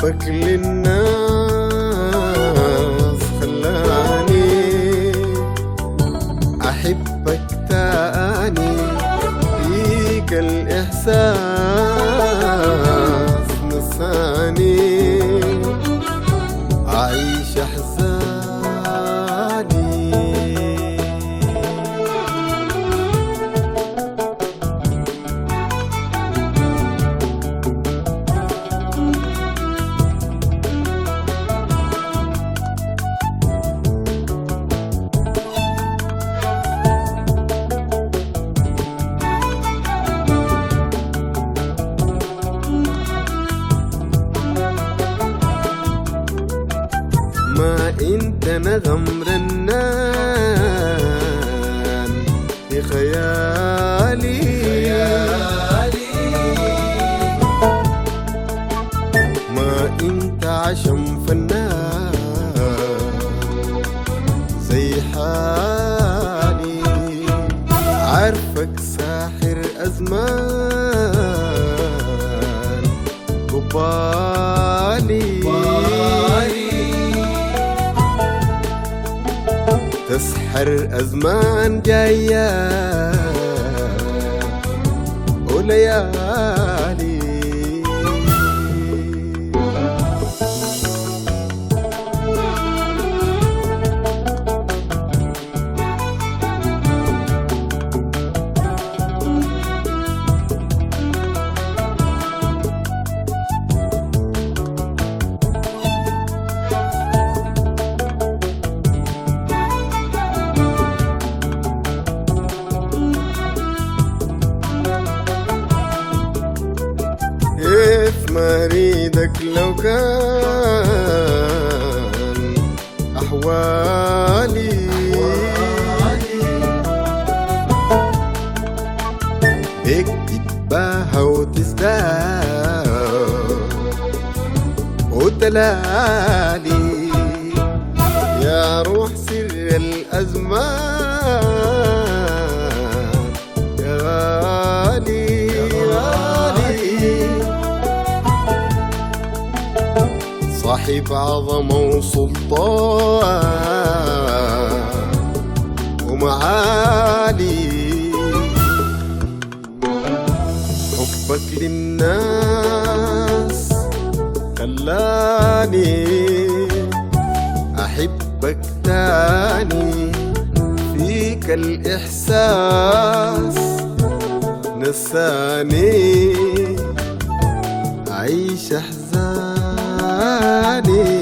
حبك للناس خلاني أحبك تاني فيك الإحساس نساني أعيش أحزاني ما انت نغم رنان في خيالي ما انت عشم فنان زي حالي عارفك ساحر ازمان قبالي تسحر أزمان جاية وليالي كيف مريدك لو كان أحوالي بيك تتباهى وتزداد وتلالي يا روح سر الأزمان يا غالي غالي صاحب عظمة وسلطان ومعالي حبك للناس خلاني أحبك تاني فيك الإحساس نساني أعيش أحزاني